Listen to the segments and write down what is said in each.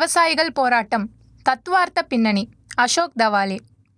விவசாயிகள் போராட்டம் தத்துவார்த்த பின்னணி அசோக் தவாலே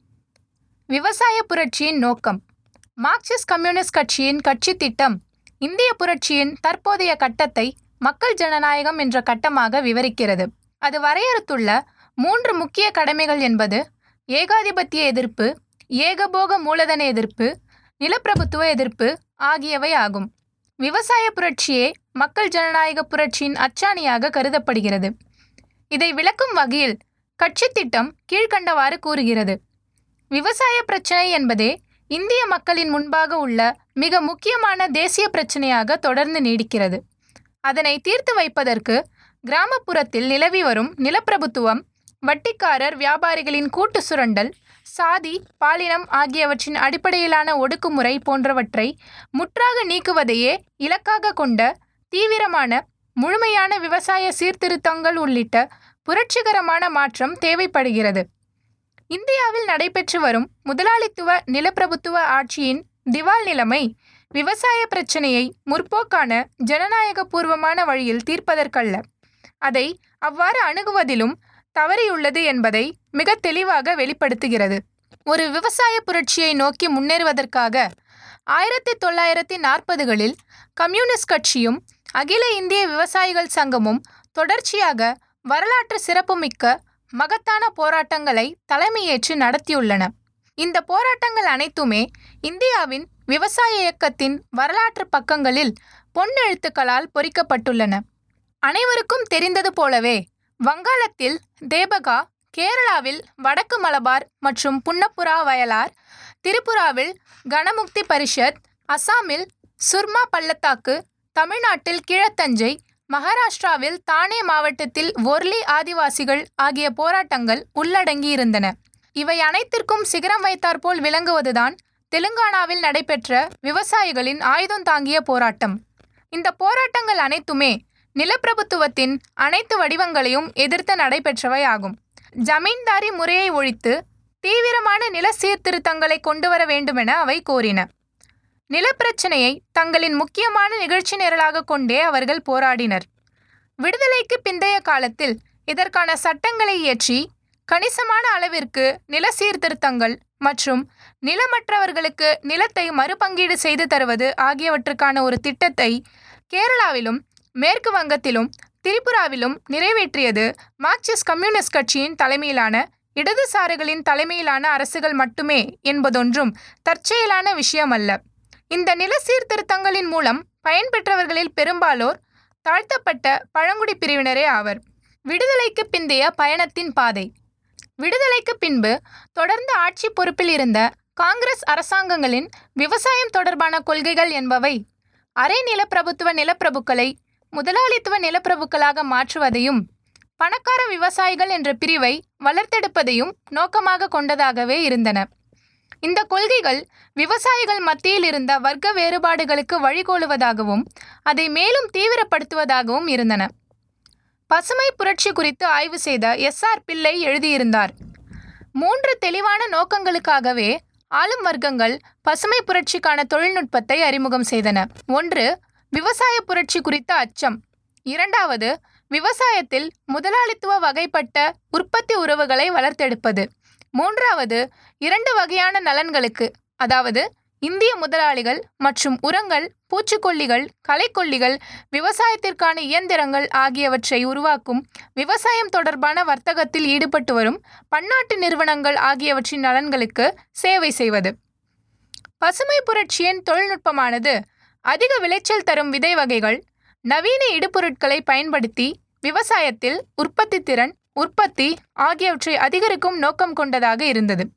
விவசாய புரட்சியின் நோக்கம் மார்க்சிஸ்ட் கம்யூனிஸ்ட் கட்சியின் கட்சி திட்டம் இந்திய புரட்சியின் தற்போதைய கட்டத்தை மக்கள் ஜனநாயகம் என்ற கட்டமாக விவரிக்கிறது அது வரையறுத்துள்ள மூன்று முக்கிய கடமைகள் என்பது ஏகாதிபத்திய எதிர்ப்பு ஏகபோக மூலதன எதிர்ப்பு நிலப்பிரபுத்துவ எதிர்ப்பு ஆகியவை ஆகும் விவசாய புரட்சியே மக்கள் ஜனநாயக புரட்சியின் அச்சாணியாக கருதப்படுகிறது இதை விளக்கும் வகையில் கட்சி திட்டம் கீழ்க்கண்டவாறு கூறுகிறது விவசாய பிரச்சினை என்பதே இந்திய மக்களின் முன்பாக உள்ள மிக முக்கியமான தேசிய பிரச்சினையாக தொடர்ந்து நீடிக்கிறது அதனை தீர்த்து வைப்பதற்கு கிராமப்புறத்தில் நிலவி வரும் நிலப்பிரபுத்துவம் வட்டிக்காரர் வியாபாரிகளின் கூட்டு சுரண்டல் சாதி பாலினம் ஆகியவற்றின் அடிப்படையிலான ஒடுக்குமுறை போன்றவற்றை முற்றாக நீக்குவதையே இலக்காக கொண்ட தீவிரமான முழுமையான விவசாய சீர்திருத்தங்கள் உள்ளிட்ட புரட்சிகரமான மாற்றம் தேவைப்படுகிறது இந்தியாவில் நடைபெற்று வரும் முதலாளித்துவ நிலப்பிரபுத்துவ ஆட்சியின் திவால் நிலைமை விவசாய பிரச்சினையை முற்போக்கான ஜனநாயக பூர்வமான வழியில் தீர்ப்பதற்கல்ல அதை அவ்வாறு அணுகுவதிலும் தவறியுள்ளது என்பதை மிக தெளிவாக வெளிப்படுத்துகிறது ஒரு விவசாய புரட்சியை நோக்கி முன்னேறுவதற்காக ஆயிரத்தி தொள்ளாயிரத்தி நாற்பதுகளில் கம்யூனிஸ்ட் கட்சியும் அகில இந்திய விவசாயிகள் சங்கமும் தொடர்ச்சியாக வரலாற்று சிறப்புமிக்க மகத்தான போராட்டங்களை தலைமையேற்று நடத்தியுள்ளன இந்த போராட்டங்கள் அனைத்துமே இந்தியாவின் விவசாய இயக்கத்தின் வரலாற்று பக்கங்களில் பொன்னெழுத்துக்களால் பொறிக்கப்பட்டுள்ளன அனைவருக்கும் தெரிந்தது போலவே வங்காளத்தில் தேபகா கேரளாவில் வடக்கு மலபார் மற்றும் புன்னப்புரா வயலார் திரிபுராவில் கணமுக்தி பரிஷத் அசாமில் சுர்மா பள்ளத்தாக்கு தமிழ்நாட்டில் கிழத்தஞ்சை மகாராஷ்டிராவில் தானே மாவட்டத்தில் ஒர்லி ஆதிவாசிகள் ஆகிய போராட்டங்கள் உள்ளடங்கியிருந்தன இவை அனைத்திற்கும் சிகரம் வைத்தாற்போல் விளங்குவதுதான் தெலுங்கானாவில் நடைபெற்ற விவசாயிகளின் ஆயுதம் தாங்கிய போராட்டம் இந்த போராட்டங்கள் அனைத்துமே நிலப்பிரபுத்துவத்தின் அனைத்து வடிவங்களையும் எதிர்த்து நடைபெற்றவை ஆகும் ஜமீன்தாரி முறையை ஒழித்து தீவிரமான நில சீர்திருத்தங்களை கொண்டுவர வேண்டுமென அவை கோரின நிலப்பிரச்சனையை தங்களின் முக்கியமான நிகழ்ச்சி நிரலாக கொண்டே அவர்கள் போராடினர் விடுதலைக்கு பிந்தைய காலத்தில் இதற்கான சட்டங்களை இயற்றி கணிசமான அளவிற்கு நில சீர்திருத்தங்கள் மற்றும் நிலமற்றவர்களுக்கு நிலத்தை மறுபங்கீடு செய்து தருவது ஆகியவற்றுக்கான ஒரு திட்டத்தை கேரளாவிலும் மேற்கு வங்கத்திலும் திரிபுராவிலும் நிறைவேற்றியது மார்க்சிஸ்ட் கம்யூனிஸ்ட் கட்சியின் தலைமையிலான இடதுசாரிகளின் தலைமையிலான அரசுகள் மட்டுமே என்பதொன்றும் தற்செயலான விஷயமல்ல இந்த நில சீர்திருத்தங்களின் மூலம் பயன்பெற்றவர்களில் பெரும்பாலோர் தாழ்த்தப்பட்ட பழங்குடி பிரிவினரே ஆவர் விடுதலைக்கு பிந்தைய பயணத்தின் பாதை விடுதலைக்கு பின்பு தொடர்ந்து ஆட்சி பொறுப்பில் இருந்த காங்கிரஸ் அரசாங்கங்களின் விவசாயம் தொடர்பான கொள்கைகள் என்பவை அரை நிலப்பிரபுத்துவ நிலப்பிரபுக்களை முதலாளித்துவ நிலப்பிரபுக்களாக மாற்றுவதையும் பணக்கார விவசாயிகள் என்ற பிரிவை வளர்த்தெடுப்பதையும் நோக்கமாக கொண்டதாகவே இருந்தன இந்த கொள்கைகள் விவசாயிகள் மத்தியில் இருந்த வர்க்க வேறுபாடுகளுக்கு வழிகோலுவதாகவும் அதை மேலும் தீவிரப்படுத்துவதாகவும் இருந்தன பசுமை புரட்சி குறித்து ஆய்வு செய்த எஸ் ஆர் பிள்ளை எழுதியிருந்தார் மூன்று தெளிவான நோக்கங்களுக்காகவே ஆளும் வர்க்கங்கள் பசுமை புரட்சிக்கான தொழில்நுட்பத்தை அறிமுகம் செய்தன ஒன்று விவசாய புரட்சி குறித்த அச்சம் இரண்டாவது விவசாயத்தில் முதலாளித்துவ வகைப்பட்ட உற்பத்தி உறவுகளை வளர்த்தெடுப்பது மூன்றாவது இரண்டு வகையான நலன்களுக்கு அதாவது இந்திய முதலாளிகள் மற்றும் உரங்கள் பூச்சிக்கொல்லிகள் களைக்கொல்லிகள் விவசாயத்திற்கான இயந்திரங்கள் ஆகியவற்றை உருவாக்கும் விவசாயம் தொடர்பான வர்த்தகத்தில் ஈடுபட்டு வரும் பன்னாட்டு நிறுவனங்கள் ஆகியவற்றின் நலன்களுக்கு சேவை செய்வது பசுமை புரட்சியின் தொழில்நுட்பமானது அதிக விளைச்சல் தரும் விதை வகைகள் நவீன இடுபொருட்களை பயன்படுத்தி விவசாயத்தில் உற்பத்தி திறன் உற்பத்தி ஆகியவற்றை அதிகரிக்கும் நோக்கம் கொண்டதாக இருந்தது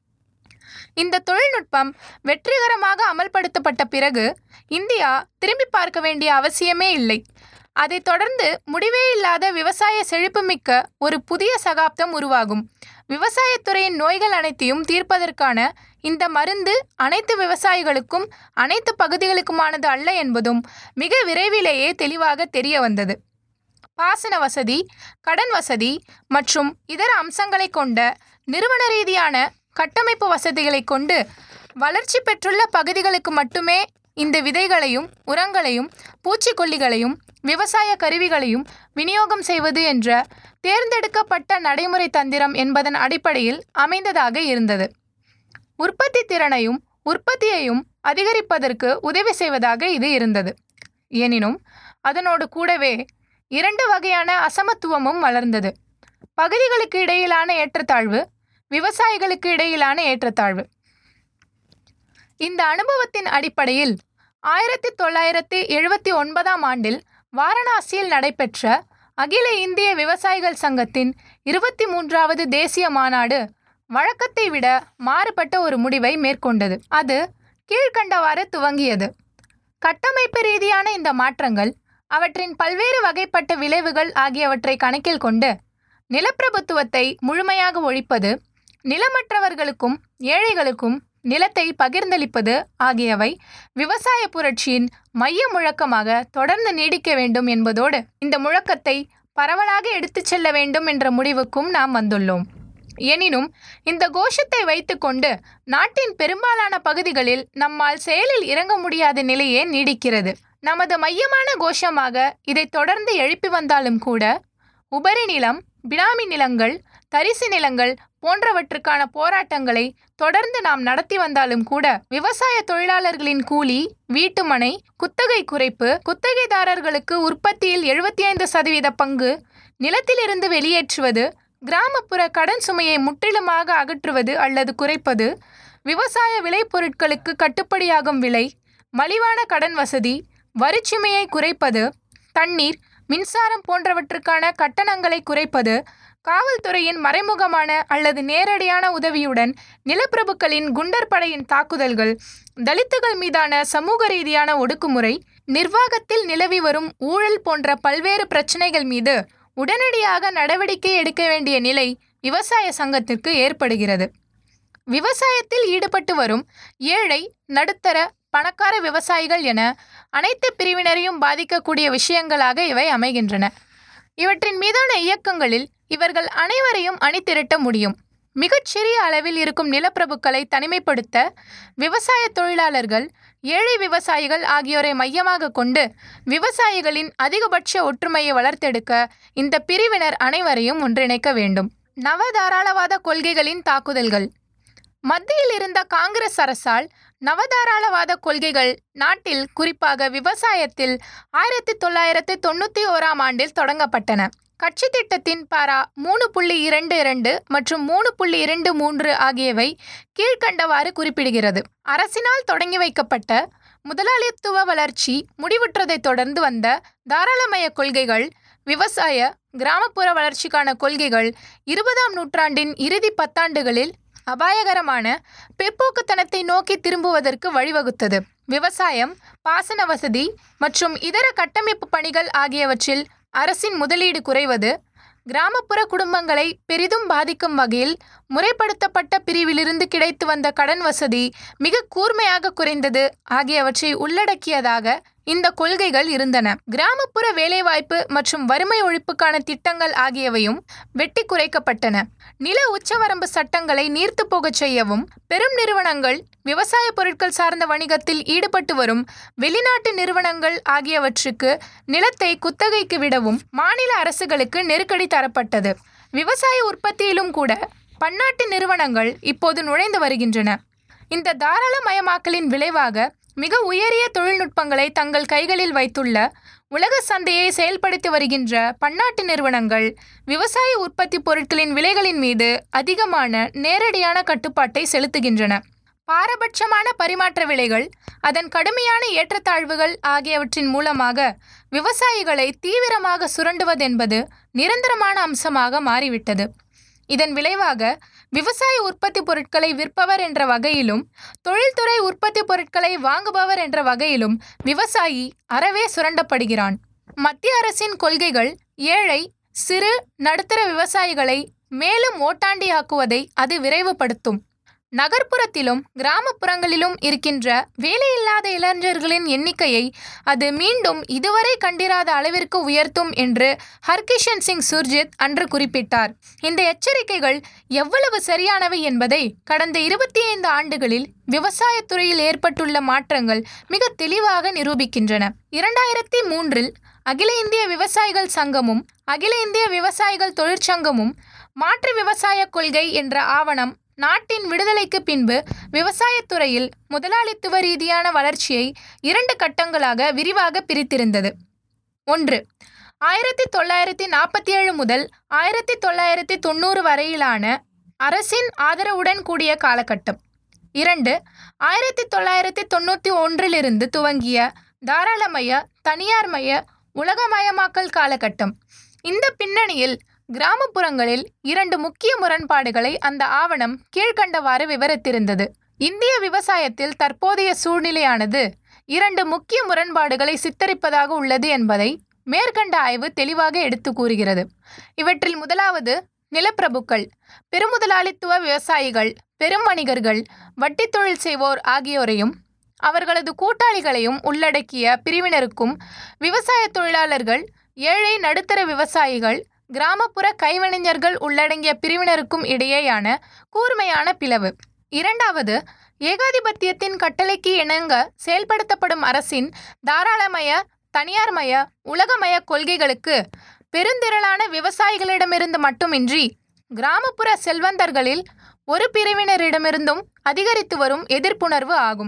இந்த தொழில்நுட்பம் வெற்றிகரமாக அமல்படுத்தப்பட்ட பிறகு இந்தியா திரும்பி பார்க்க வேண்டிய அவசியமே இல்லை அதைத் தொடர்ந்து முடிவே இல்லாத விவசாய செழிப்புமிக்க ஒரு புதிய சகாப்தம் உருவாகும் விவசாயத்துறையின் நோய்கள் அனைத்தையும் தீர்ப்பதற்கான இந்த மருந்து அனைத்து விவசாயிகளுக்கும் அனைத்து பகுதிகளுக்குமானது அல்ல என்பதும் மிக விரைவிலேயே தெளிவாக தெரிய வந்தது பாசன வசதி கடன் வசதி மற்றும் இதர அம்சங்களை கொண்ட நிறுவன ரீதியான கட்டமைப்பு வசதிகளை கொண்டு வளர்ச்சி பெற்றுள்ள பகுதிகளுக்கு மட்டுமே இந்த விதைகளையும் உரங்களையும் பூச்சிக்கொல்லிகளையும் விவசாய கருவிகளையும் விநியோகம் செய்வது என்ற தேர்ந்தெடுக்கப்பட்ட நடைமுறை தந்திரம் என்பதன் அடிப்படையில் அமைந்ததாக இருந்தது உற்பத்தி திறனையும் உற்பத்தியையும் அதிகரிப்பதற்கு உதவி செய்வதாக இது இருந்தது எனினும் அதனோடு கூடவே இரண்டு வகையான அசமத்துவமும் வளர்ந்தது பகுதிகளுக்கு இடையிலான ஏற்றத்தாழ்வு விவசாயிகளுக்கு இடையிலான ஏற்றத்தாழ்வு இந்த அனுபவத்தின் அடிப்படையில் ஆயிரத்தி தொள்ளாயிரத்தி எழுபத்தி ஒன்பதாம் ஆண்டில் வாரணாசியில் நடைபெற்ற அகில இந்திய விவசாயிகள் சங்கத்தின் இருபத்தி மூன்றாவது தேசிய மாநாடு வழக்கத்தை விட மாறுபட்ட ஒரு முடிவை மேற்கொண்டது அது கீழ்க்கண்டவாறு துவங்கியது கட்டமைப்பு ரீதியான இந்த மாற்றங்கள் அவற்றின் பல்வேறு வகைப்பட்ட விளைவுகள் ஆகியவற்றை கணக்கில் கொண்டு நிலப்பிரபுத்துவத்தை முழுமையாக ஒழிப்பது நிலமற்றவர்களுக்கும் ஏழைகளுக்கும் நிலத்தை பகிர்ந்தளிப்பது ஆகியவை விவசாய புரட்சியின் மைய முழக்கமாக தொடர்ந்து நீடிக்க வேண்டும் என்பதோடு இந்த முழக்கத்தை பரவலாக எடுத்துச் செல்ல வேண்டும் என்ற முடிவுக்கும் நாம் வந்துள்ளோம் எனினும் இந்த கோஷத்தை வைத்துக்கொண்டு நாட்டின் பெரும்பாலான பகுதிகளில் நம்மால் செயலில் இறங்க முடியாத நிலையே நீடிக்கிறது நமது மையமான கோஷமாக இதை தொடர்ந்து எழுப்பி வந்தாலும் கூட உபரி நிலம் பினாமி நிலங்கள் தரிசு நிலங்கள் போன்றவற்றுக்கான போராட்டங்களை தொடர்ந்து நாம் நடத்தி வந்தாலும் கூட விவசாய தொழிலாளர்களின் கூலி வீட்டுமனை குத்தகை குறைப்பு குத்தகைதாரர்களுக்கு உற்பத்தியில் எழுபத்தி ஐந்து சதவீத பங்கு நிலத்திலிருந்து வெளியேற்றுவது கிராமப்புற கடன் சுமையை முற்றிலுமாக அகற்றுவது அல்லது குறைப்பது விவசாய விளைபொருட்களுக்கு கட்டுப்படியாகும் விலை மலிவான கடன் வசதி வரிச்சுமையை குறைப்பது தண்ணீர் மின்சாரம் போன்றவற்றுக்கான கட்டணங்களை குறைப்பது காவல்துறையின் மறைமுகமான அல்லது நேரடியான உதவியுடன் நிலப்பிரபுக்களின் குண்டர் படையின் தாக்குதல்கள் தலித்துகள் மீதான சமூக ரீதியான ஒடுக்குமுறை நிர்வாகத்தில் நிலவி வரும் ஊழல் போன்ற பல்வேறு பிரச்சனைகள் மீது உடனடியாக நடவடிக்கை எடுக்க வேண்டிய நிலை விவசாய சங்கத்திற்கு ஏற்படுகிறது விவசாயத்தில் ஈடுபட்டு வரும் ஏழை நடுத்தர பணக்கார விவசாயிகள் என அனைத்து பிரிவினரையும் பாதிக்கக்கூடிய விஷயங்களாக இவை அமைகின்றன இவற்றின் மீதான இயக்கங்களில் இவர்கள் அனைவரையும் அணிதிரட்ட முடியும் மிகச்சிறிய அளவில் இருக்கும் நிலப்பிரபுக்களை தனிமைப்படுத்த விவசாய தொழிலாளர்கள் ஏழை விவசாயிகள் ஆகியோரை மையமாக கொண்டு விவசாயிகளின் அதிகபட்ச ஒற்றுமையை வளர்த்தெடுக்க இந்த பிரிவினர் அனைவரையும் ஒன்றிணைக்க வேண்டும் நவதாராளவாத கொள்கைகளின் தாக்குதல்கள் மத்தியில் இருந்த காங்கிரஸ் அரசால் நவதாராளவாத கொள்கைகள் நாட்டில் குறிப்பாக விவசாயத்தில் ஆயிரத்தி தொள்ளாயிரத்தி தொண்ணூற்றி ஓராம் ஆண்டில் தொடங்கப்பட்டன கட்சி திட்டத்தின் பாரா மூணு புள்ளி இரண்டு இரண்டு மற்றும் மூணு புள்ளி இரண்டு மூன்று ஆகியவை கீழ்க்கண்டவாறு குறிப்பிடுகிறது அரசினால் தொடங்கி வைக்கப்பட்ட முதலாளித்துவ வளர்ச்சி முடிவுற்றதைத் தொடர்ந்து வந்த தாராளமய கொள்கைகள் விவசாய கிராமப்புற வளர்ச்சிக்கான கொள்கைகள் இருபதாம் நூற்றாண்டின் இறுதி பத்தாண்டுகளில் அபாயகரமான பிற்போக்குத்தனத்தை நோக்கி திரும்புவதற்கு வழிவகுத்தது விவசாயம் பாசன வசதி மற்றும் இதர கட்டமைப்பு பணிகள் ஆகியவற்றில் அரசின் முதலீடு குறைவது கிராமப்புற குடும்பங்களை பெரிதும் பாதிக்கும் வகையில் முறைப்படுத்தப்பட்ட பிரிவிலிருந்து கிடைத்து வந்த கடன் வசதி மிக கூர்மையாக குறைந்தது ஆகியவற்றை உள்ளடக்கியதாக இந்த கொள்கைகள் இருந்தன கிராமப்புற வேலைவாய்ப்பு மற்றும் வறுமை ஒழிப்புக்கான திட்டங்கள் ஆகியவையும் வெட்டி குறைக்கப்பட்டன நில உச்சவரம்பு சட்டங்களை நீர்த்து போகச் செய்யவும் பெரும் நிறுவனங்கள் விவசாய பொருட்கள் சார்ந்த வணிகத்தில் ஈடுபட்டு வரும் வெளிநாட்டு நிறுவனங்கள் ஆகியவற்றுக்கு நிலத்தை குத்தகைக்கு விடவும் மாநில அரசுகளுக்கு நெருக்கடி தரப்பட்டது விவசாய உற்பத்தியிலும் கூட பன்னாட்டு நிறுவனங்கள் இப்போது நுழைந்து வருகின்றன இந்த தாராளமயமாக்கலின் விளைவாக மிக உயரிய தொழில்நுட்பங்களை தங்கள் கைகளில் வைத்துள்ள உலக சந்தையை செயல்படுத்தி வருகின்ற பன்னாட்டு நிறுவனங்கள் விவசாய உற்பத்தி பொருட்களின் விலைகளின் மீது அதிகமான நேரடியான கட்டுப்பாட்டை செலுத்துகின்றன பாரபட்சமான பரிமாற்ற விலைகள் அதன் கடுமையான ஏற்றத்தாழ்வுகள் ஆகியவற்றின் மூலமாக விவசாயிகளை தீவிரமாக சுரண்டுவதென்பது நிரந்தரமான அம்சமாக மாறிவிட்டது இதன் விளைவாக விவசாய உற்பத்தி பொருட்களை விற்பவர் என்ற வகையிலும் தொழில்துறை உற்பத்தி பொருட்களை வாங்குபவர் என்ற வகையிலும் விவசாயி அறவே சுரண்டப்படுகிறான் மத்திய அரசின் கொள்கைகள் ஏழை சிறு நடுத்தர விவசாயிகளை மேலும் ஓட்டாண்டியாக்குவதை அது விரைவுபடுத்தும் நகர்ப்புறத்திலும் கிராமப்புறங்களிலும் இருக்கின்ற வேலையில்லாத இளைஞர்களின் எண்ணிக்கையை அது மீண்டும் இதுவரை கண்டிராத அளவிற்கு உயர்த்தும் என்று ஹர்கிஷன் சிங் சுர்ஜித் அன்று குறிப்பிட்டார் இந்த எச்சரிக்கைகள் எவ்வளவு சரியானவை என்பதை கடந்த இருபத்தி ஐந்து ஆண்டுகளில் விவசாயத்துறையில் ஏற்பட்டுள்ள மாற்றங்கள் மிக தெளிவாக நிரூபிக்கின்றன இரண்டாயிரத்தி மூன்றில் அகில இந்திய விவசாயிகள் சங்கமும் அகில இந்திய விவசாயிகள் தொழிற்சங்கமும் மாற்று விவசாய கொள்கை என்ற ஆவணம் நாட்டின் விடுதலைக்கு பின்பு விவசாயத்துறையில் முதலாளித்துவ ரீதியான வளர்ச்சியை இரண்டு கட்டங்களாக விரிவாக பிரித்திருந்தது ஒன்று ஆயிரத்தி தொள்ளாயிரத்தி நாற்பத்தி ஏழு முதல் ஆயிரத்தி தொள்ளாயிரத்தி தொண்ணூறு வரையிலான அரசின் ஆதரவுடன் கூடிய காலகட்டம் இரண்டு ஆயிரத்தி தொள்ளாயிரத்தி தொண்ணூற்றி ஒன்றிலிருந்து துவங்கிய தாராளமய தனியார்மய உலகமயமாக்கல் காலகட்டம் இந்த பின்னணியில் கிராமப்புறங்களில் இரண்டு முக்கிய முரண்பாடுகளை அந்த ஆவணம் கீழ்க்கண்டவாறு விவரித்திருந்தது இந்திய விவசாயத்தில் தற்போதைய சூழ்நிலையானது இரண்டு முக்கிய முரண்பாடுகளை சித்தரிப்பதாக உள்ளது என்பதை மேற்கண்ட ஆய்வு தெளிவாக எடுத்து கூறுகிறது இவற்றில் முதலாவது நிலப்பிரபுக்கள் பெருமுதலாளித்துவ விவசாயிகள் பெரும் வணிகர்கள் வட்டி தொழில் செய்வோர் ஆகியோரையும் அவர்களது கூட்டாளிகளையும் உள்ளடக்கிய பிரிவினருக்கும் விவசாய தொழிலாளர்கள் ஏழை நடுத்தர விவசாயிகள் கிராமப்புற கைவினைஞர்கள் உள்ளடங்கிய பிரிவினருக்கும் இடையேயான கூர்மையான பிளவு இரண்டாவது ஏகாதிபத்தியத்தின் கட்டளைக்கு இணங்க செயல்படுத்தப்படும் அரசின் தாராளமய தனியார்மய உலகமய கொள்கைகளுக்கு பெருந்திரளான விவசாயிகளிடமிருந்து மட்டுமின்றி கிராமப்புற செல்வந்தர்களில் ஒரு பிரிவினரிடமிருந்தும் அதிகரித்து வரும் எதிர்ப்புணர்வு ஆகும்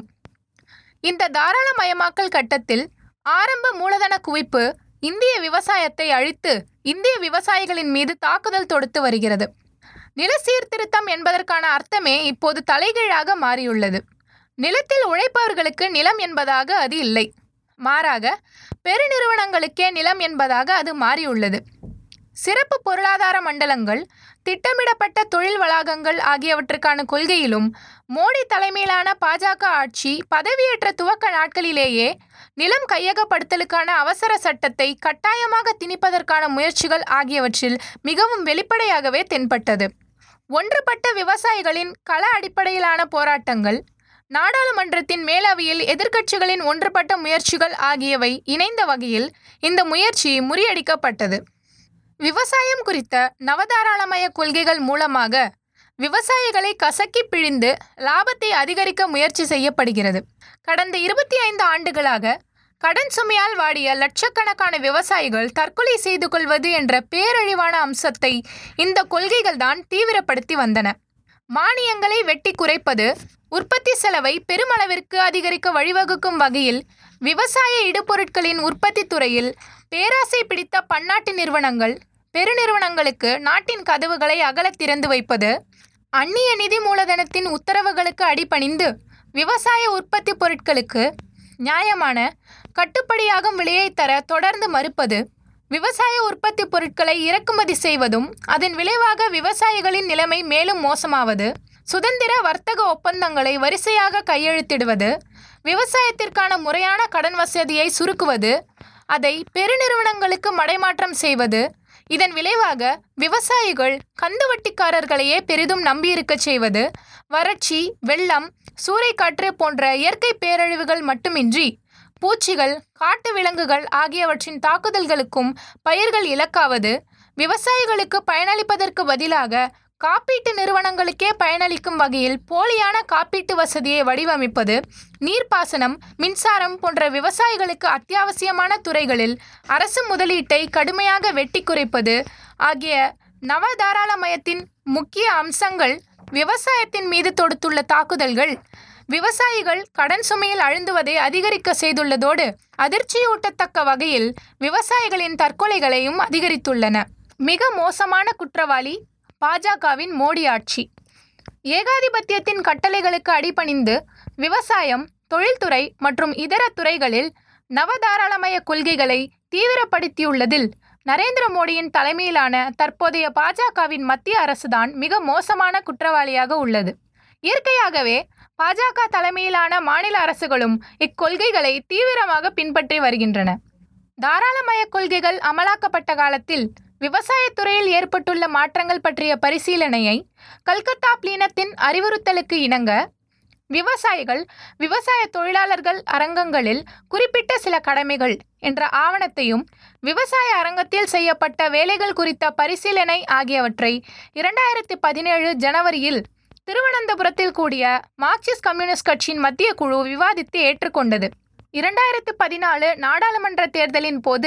இந்த தாராளமயமாக்கல் கட்டத்தில் ஆரம்ப மூலதன குவிப்பு இந்திய விவசாயத்தை அழித்து இந்திய விவசாயிகளின் மீது தாக்குதல் தொடுத்து வருகிறது நில சீர்திருத்தம் என்பதற்கான அர்த்தமே இப்போது தலைகீழாக மாறியுள்ளது நிலத்தில் உழைப்பவர்களுக்கு நிலம் என்பதாக அது இல்லை மாறாக பெருநிறுவனங்களுக்கே நிலம் என்பதாக அது மாறியுள்ளது சிறப்பு பொருளாதார மண்டலங்கள் திட்டமிடப்பட்ட தொழில் வளாகங்கள் ஆகியவற்றுக்கான கொள்கையிலும் மோடி தலைமையிலான பாஜக ஆட்சி பதவியேற்ற துவக்க நாட்களிலேயே நிலம் கையகப்படுத்தலுக்கான அவசர சட்டத்தை கட்டாயமாக திணிப்பதற்கான முயற்சிகள் ஆகியவற்றில் மிகவும் வெளிப்படையாகவே தென்பட்டது ஒன்றுபட்ட விவசாயிகளின் கள அடிப்படையிலான போராட்டங்கள் நாடாளுமன்றத்தின் மேலவையில் எதிர்க்கட்சிகளின் ஒன்றுபட்ட முயற்சிகள் ஆகியவை இணைந்த வகையில் இந்த முயற்சி முறியடிக்கப்பட்டது விவசாயம் குறித்த நவதாராளமய கொள்கைகள் மூலமாக விவசாயிகளை கசக்கி பிழிந்து லாபத்தை அதிகரிக்க முயற்சி செய்யப்படுகிறது கடந்த இருபத்தி ஐந்து ஆண்டுகளாக கடன் சுமையால் வாடிய லட்சக்கணக்கான விவசாயிகள் தற்கொலை செய்து கொள்வது என்ற பேரழிவான அம்சத்தை இந்த கொள்கைகள் தான் தீவிரப்படுத்தி வந்தன மானியங்களை வெட்டி குறைப்பது உற்பத்தி செலவை பெருமளவிற்கு அதிகரிக்க வழிவகுக்கும் வகையில் விவசாய இடுபொருட்களின் உற்பத்தி துறையில் பேராசை பிடித்த பன்னாட்டு நிறுவனங்கள் பெருநிறுவனங்களுக்கு நாட்டின் கதவுகளை அகல திறந்து வைப்பது அந்நிய நிதி மூலதனத்தின் உத்தரவுகளுக்கு அடிபணிந்து விவசாய உற்பத்தி பொருட்களுக்கு நியாயமான கட்டுப்படியாகும் விலையை தர தொடர்ந்து மறுப்பது விவசாய உற்பத்தி பொருட்களை இறக்குமதி செய்வதும் அதன் விளைவாக விவசாயிகளின் நிலைமை மேலும் மோசமாவது சுதந்திர வர்த்தக ஒப்பந்தங்களை வரிசையாக கையெழுத்திடுவது விவசாயத்திற்கான முறையான கடன் வசதியை சுருக்குவது அதை பெருநிறுவனங்களுக்கு மடைமாற்றம் செய்வது இதன் விளைவாக விவசாயிகள் கந்துவட்டிக்காரர்களையே பெரிதும் நம்பியிருக்கச் செய்வது வறட்சி வெள்ளம் சூறைக்காற்று போன்ற இயற்கை பேரழிவுகள் மட்டுமின்றி பூச்சிகள் காட்டு விலங்குகள் ஆகியவற்றின் தாக்குதல்களுக்கும் பயிர்கள் இலக்காவது விவசாயிகளுக்கு பயனளிப்பதற்கு பதிலாக காப்பீட்டு நிறுவனங்களுக்கே பயனளிக்கும் வகையில் போலியான காப்பீட்டு வசதியை வடிவமைப்பது நீர்ப்பாசனம் மின்சாரம் போன்ற விவசாயிகளுக்கு அத்தியாவசியமான துறைகளில் அரசு முதலீட்டை கடுமையாக வெட்டி குறைப்பது ஆகிய நவதாராளமயத்தின் முக்கிய அம்சங்கள் விவசாயத்தின் மீது தொடுத்துள்ள தாக்குதல்கள் விவசாயிகள் கடன் சுமையில் அழுந்துவதை அதிகரிக்க செய்துள்ளதோடு அதிர்ச்சியூட்டத்தக்க வகையில் விவசாயிகளின் தற்கொலைகளையும் அதிகரித்துள்ளன மிக மோசமான குற்றவாளி பாஜகவின் மோடி ஆட்சி ஏகாதிபத்தியத்தின் கட்டளைகளுக்கு அடிபணிந்து விவசாயம் தொழில்துறை மற்றும் இதர துறைகளில் நவதாராளமய கொள்கைகளை தீவிரப்படுத்தியுள்ளதில் நரேந்திர மோடியின் தலைமையிலான தற்போதைய பாஜகவின் மத்திய அரசுதான் மிக மோசமான குற்றவாளியாக உள்ளது இயற்கையாகவே பாஜக தலைமையிலான மாநில அரசுகளும் இக்கொள்கைகளை தீவிரமாக பின்பற்றி வருகின்றன தாராளமய கொள்கைகள் அமலாக்கப்பட்ட காலத்தில் விவசாயத்துறையில் ஏற்பட்டுள்ள மாற்றங்கள் பற்றிய பரிசீலனையை கல்கத்தா பிளீனத்தின் அறிவுறுத்தலுக்கு இணங்க விவசாயிகள் விவசாய தொழிலாளர்கள் அரங்கங்களில் குறிப்பிட்ட சில கடமைகள் என்ற ஆவணத்தையும் விவசாய அரங்கத்தில் செய்யப்பட்ட வேலைகள் குறித்த பரிசீலனை ஆகியவற்றை இரண்டாயிரத்தி பதினேழு ஜனவரியில் திருவனந்தபுரத்தில் கூடிய மார்க்சிஸ்ட் கம்யூனிஸ்ட் கட்சியின் மத்திய குழு விவாதித்து ஏற்றுக்கொண்டது இரண்டாயிரத்து பதினாலு நாடாளுமன்ற தேர்தலின் போது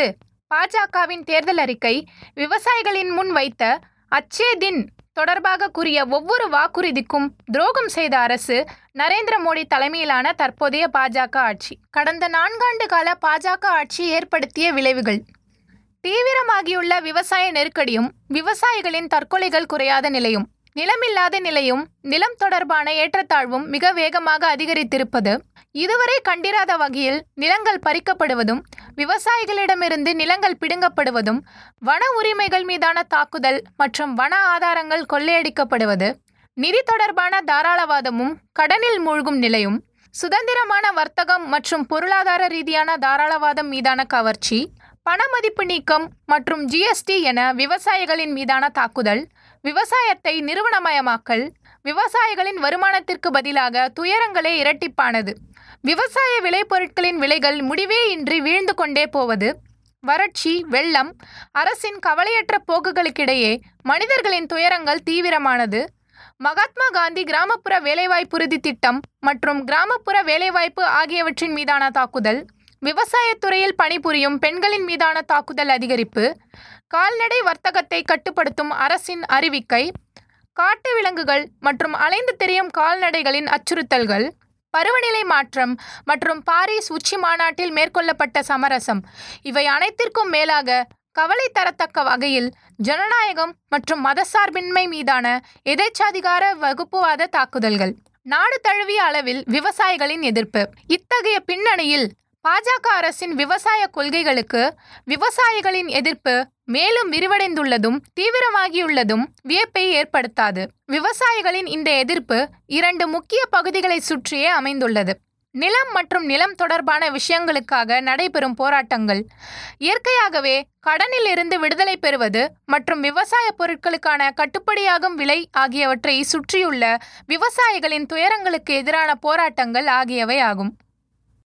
பாஜகவின் தேர்தல் அறிக்கை விவசாயிகளின் முன் வைத்த அச்சே தின் தொடர்பாக கூறிய ஒவ்வொரு வாக்குறுதிக்கும் துரோகம் செய்த அரசு நரேந்திர மோடி தலைமையிலான தற்போதைய பாஜக ஆட்சி கடந்த நான்காண்டு கால பாஜக ஆட்சி ஏற்படுத்திய விளைவுகள் தீவிரமாகியுள்ள விவசாய நெருக்கடியும் விவசாயிகளின் தற்கொலைகள் குறையாத நிலையும் நிலமில்லாத நிலையும் நிலம் தொடர்பான ஏற்றத்தாழ்வும் மிக வேகமாக அதிகரித்திருப்பது இதுவரை கண்டிராத வகையில் நிலங்கள் பறிக்கப்படுவதும் விவசாயிகளிடமிருந்து நிலங்கள் பிடுங்கப்படுவதும் வன உரிமைகள் மீதான தாக்குதல் மற்றும் வன ஆதாரங்கள் கொள்ளையடிக்கப்படுவது நிதி தொடர்பான தாராளவாதமும் கடனில் மூழ்கும் நிலையும் சுதந்திரமான வர்த்தகம் மற்றும் பொருளாதார ரீதியான தாராளவாதம் மீதான கவர்ச்சி பணமதிப்பு நீக்கம் மற்றும் ஜிஎஸ்டி என விவசாயிகளின் மீதான தாக்குதல் விவசாயத்தை நிறுவனமயமாக்கல் விவசாயிகளின் வருமானத்திற்கு பதிலாக துயரங்களே இரட்டிப்பானது விவசாய விளைபொருட்களின் விலைகள் முடிவே இன்றி வீழ்ந்து கொண்டே போவது வறட்சி வெள்ளம் அரசின் கவலையற்ற போக்குகளுக்கிடையே மனிதர்களின் துயரங்கள் தீவிரமானது மகாத்மா காந்தி கிராமப்புற வேலைவாய்ப்புறுதி திட்டம் மற்றும் கிராமப்புற வேலைவாய்ப்பு ஆகியவற்றின் மீதான தாக்குதல் விவசாயத்துறையில் பணிபுரியும் பெண்களின் மீதான தாக்குதல் அதிகரிப்பு கால்நடை வர்த்தகத்தை கட்டுப்படுத்தும் அரசின் அறிவிக்கை காட்டு விலங்குகள் மற்றும் அலைந்து திரியும் கால்நடைகளின் அச்சுறுத்தல்கள் பருவநிலை மாற்றம் மற்றும் பாரிஸ் உச்சி மாநாட்டில் மேற்கொள்ளப்பட்ட சமரசம் இவை அனைத்திற்கும் மேலாக கவலை தரத்தக்க வகையில் ஜனநாயகம் மற்றும் மதசார்பின்மை மீதான எதேச்சாதிகார வகுப்புவாத தாக்குதல்கள் நாடு தழுவிய அளவில் விவசாயிகளின் எதிர்ப்பு இத்தகைய பின்னணியில் பாஜக அரசின் விவசாய கொள்கைகளுக்கு விவசாயிகளின் எதிர்ப்பு மேலும் விரிவடைந்துள்ளதும் தீவிரமாகியுள்ளதும் வியப்பை ஏற்படுத்தாது விவசாயிகளின் இந்த எதிர்ப்பு இரண்டு முக்கிய பகுதிகளை சுற்றியே அமைந்துள்ளது நிலம் மற்றும் நிலம் தொடர்பான விஷயங்களுக்காக நடைபெறும் போராட்டங்கள் இயற்கையாகவே கடனில் இருந்து விடுதலை பெறுவது மற்றும் விவசாய பொருட்களுக்கான கட்டுப்படியாகும் விலை ஆகியவற்றை சுற்றியுள்ள விவசாயிகளின் துயரங்களுக்கு எதிரான போராட்டங்கள் ஆகியவை ஆகும்